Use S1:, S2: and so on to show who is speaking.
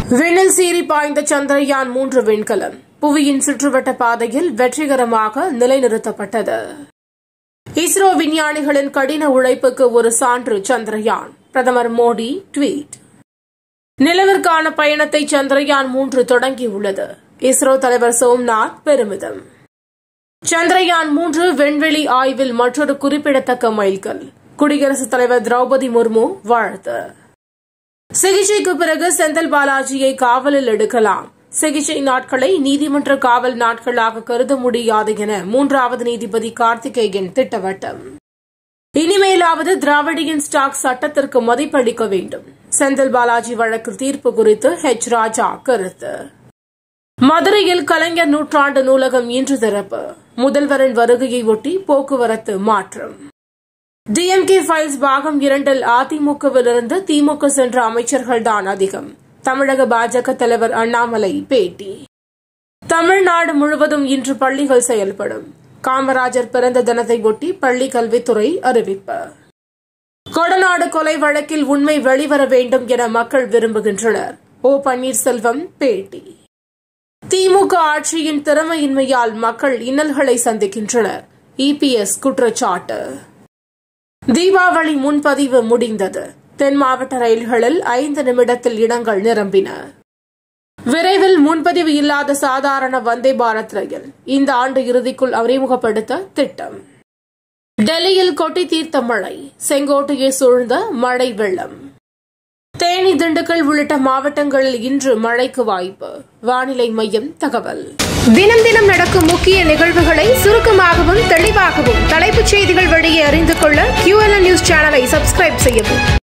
S1: விண்ணில் சீறி பாய்ந்த சந்திரயான் மூன்று விண்கலம் புவியின் சுற்றுவட்ட பாதையில் வெற்றிகரமாக நிலைநிறுத்தப்பட்டது இஸ்ரோ விஞ்ஞானிகளின் கடின உழைப்புக்கு ஒரு சான்று சந்திரயான் பிரதமர் மோடி டுவீட் நிலவிற்கான பயணத்தை சந்திரயான் மூன்று தொடங்கியுள்ளது இஸ்ரோ தலைவர் சோம்நாத் பெருமிதம் சந்திரயான் மூன்று விண்வெளி ஆய்வில் மற்றொரு குறிப்பிடத்தக்க மைல்கல் குடியரசுத் தலைவர் திரௌபதி முர்மு வாழ்த்து சிகிச்சைக்கு பிறகு செந்தில் பாலாஜியை காவலில் எடுக்கலாம் சிகிச்சை நாட்களை நீதிமன்ற காவல் நாட்களாக கருத முடியாது என மூன்றாவது நீதிபதி கார்த்திகேயன் திட்டவட்டம் இனிமேலாவது திராவிடியின் ஸ்டாக் சட்டத்திற்கு மதிப்பளிக்க வேண்டும் செந்தில் பாலாஜி வழக்கு தீர்ப்பு குறித்து ஹெச் ராஜா கருத்து மதுரையில் கலைஞர் நூற்றாண்டு நூலகம் இன்று திறப்பு முதல்வரின் வருகையை ஒட்டி போக்குவரத்து மாற்றம் டிஎம்கே ஃபைல்ஸ் பாகம் இரண்டில் அதிமுகவிலிருந்து திமுக சென்ற அமைச்சர்கள்தான் அதிகம் தமிழக பாஜக தலைவர் அண்ணாமலை பேட்டி தமிழ்நாடு முழுவதும் இன்று பள்ளிகள் செயல்படும் காமராஜர் பிறந்த தினத்தை ஒட்டி பள்ளி கல்வித்துறை அறிவிப்பு கொடநாடு கொலை வழக்கில் உண்மை வெளிவர வேண்டும் என மக்கள் விரும்புகின்றனர் ஓ பன்னீர்செல்வம் பேட்டி திமுக ஆட்சியின் திறமையின்மையால் மக்கள் இன்னல்களை சந்திக்கின்றனர் இபிஎஸ் குற்றச்சாட்டு தீபாவளி முன்பதிவு முடிந்தது தென் மாவட்ட ரயில்களில் ஐந்து நிமிடத்தில் இடங்கள் நிரம்பின விரைவில் முன்பதிவு இல்லாத சாதாரண வந்தே பாரத் ரயில் இந்த ஆண்டு இறுதிக்குள் அறிமுகப்படுத்த திட்டம் டெல்லியில் கொட்டி தீர்த்த மழை செங்கோட்டையை சூழ்ந்த மழை வெள்ளம் தேனி திண்டுக்கல் உள்ளிட்ட மாவட்டங்களில் இன்று மழைக்கு வாய்ப்பு வானிலை மையம் தகவல்
S2: தினம் தினம் நடக்கும் முக்கிய நிகழ்வுகளை சுருக்கமாகவும் தெளிவாகவும் தலைப்புச் செய்திகள் வழியே அறிந்து கொள்ள QLN நியூஸ் சேனலை சப்ஸ்கிரைப் செய்யவும்